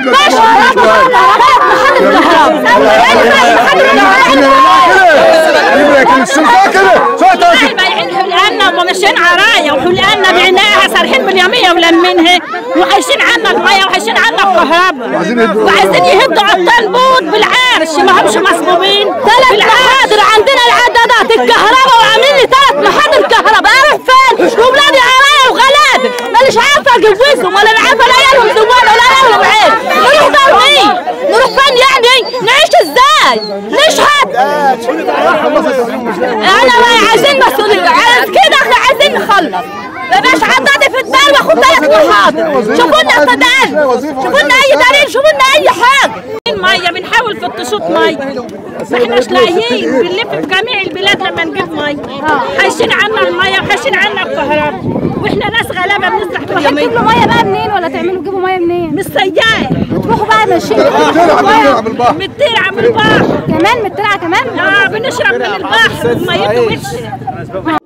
ماشي محل بايعين حلقاننا وماشيين عرايا وحلقاننا بعناها سارحين باليمية ولمينها وحايشين عنا المية وحايشين عنا الكهرباء وعايزين يهدوا عطال بوت بالعرش ما همش مصبوبين ثلاث محاضر عندنا العدادات الكهرباء وعاملين لي ثلاث محاضر كهرباء اروح فين واولادي عرايا وغلابه مانيش عارفه اجوزهم ولا انا عارفه لا عيالهم زوال ولا عيالهم عيل نروح دار مين؟ نروح فين يعني؟ نعيش ازاي؟ نشحت انا ما عايزين مسؤوليه عايز كده احنا عايزين نخلص مبقاش عدادي في الدار واخد ثلاث محاضر شوفوا لنا اعتدال شوفوا لنا اي دليل شوفوا لنا اي حاجه الميه بنحاول في التشوط ميه ما احناش لاقيين بنلف في جميع البلاد لما نجيب ميه حايشين عنا الميه وحايشين عنا الكهرباء واحنا ناس غلابه بنسرح في تجيبوا اليمين ميه بقى منين ولا تعملوا تجيبوا ميه منين؟ مش سياح تروحوا بقى ماشيين تجيبوا ميه مترعى من البحر كمان مترعه كمان؟ اه بنشرب من البحر ميته وحشه